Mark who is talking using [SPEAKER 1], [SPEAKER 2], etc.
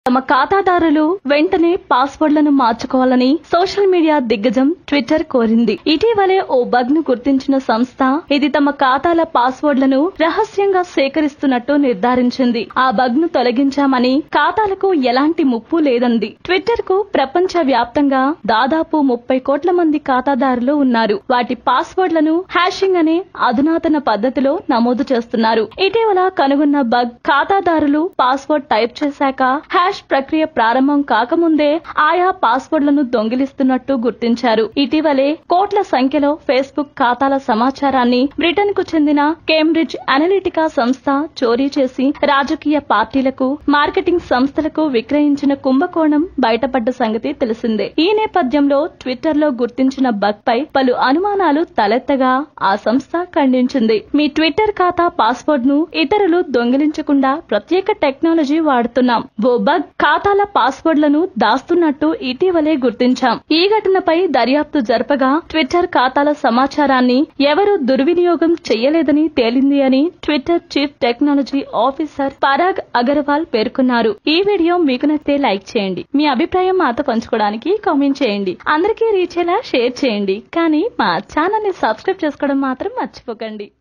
[SPEAKER 1] తమ ఖాతాదారులు వెంటనే పాస్వర్డ్లను మార్చుకోవాలని సోషల్ మీడియా దిగ్గజం ట్విట్టర్ కోరింది ఇటీవలే ఓ బగ్ ను గుర్తించిన సంస్థ ఇది తమ ఖాతాల పాస్వర్డ్లను రహస్యంగా సేకరిస్తున్నట్టు నిర్ధారించింది ఆ బగ్ ను తొలగించామని ఖాతాలకు ఎలాంటి ముప్పు లేదంది ట్విట్టర్ కు ప్రపంచ వ్యాప్తంగా దాదాపు ముప్పై కోట్ల మంది ఖాతాదారులు ఉన్నారు వాటి పాస్వర్డ్లను హ్యాషింగ్ అనే అధునాతన పద్ధతిలో నమోదు చేస్తున్నారు ఇటీవల కనుగొన్న బగ్ ఖాతాదారులు పాస్వర్డ్ టైప్ చేశాక హ్యాష్ ప్రక్రియ ప్రారంభం కాకముందే ఆయా పాస్వర్డ్లను దొంగిలిస్తున్నట్టు గుర్తించారు ఇటీవలే కోట్ల సంఖ్యలో ఫేస్బుక్ ఖాతాల సమాచారాన్ని బ్రిటన్ కు చెందిన కేంబ్రిడ్జ్ అనలిటికా సంస్థ చోరీ చేసి రాజకీయ పార్టీలకు మార్కెటింగ్ సంస్థలకు విక్రయించిన కుంభకోణం బయటపడ్డ సంగతి తెలిసిందే ఈ నేపథ్యంలో ట్విట్టర్ లో గుర్తించిన బగ్ పై పలు అనుమానాలు తలెత్తగా ఆ సంస్థ ఖండించింది మీ ట్విట్టర్ ఖాతా పాస్వర్డ్ ను ఇతరులు దొంగిలించకుండా ప్రత్యేక టెక్నాలజీ వాడుతున్నాం ఓ బగ్ ఖాతాల పాస్వర్డ్లను దాస్తున్నట్టు ఇటీవలే గుర్తించాం ఈ ఘటనపై దర్యాప్తు జరపగా ట్విట్టర్ ఖాతాల సమాచారాన్ని ఎవరూ దుర్వినియోగం చేయలేదని తేలింది అని Twitter chief technology officer Parag Agarwal పేర్కొన్నారు ఈ వీడియో మీకు నచ్చితే లైక్ చేయండి మీ అభిప్రాయం మాతో పంచుకోవడానికి కామెంట్ చేయండి అందరికీ రీచ్ అయ్యేలా షేర్ చేయండి కానీ మా ఛానల్ ని సబ్స్క్రైబ్ చేసుకోవడం మాత్రం మర్చిపోకండి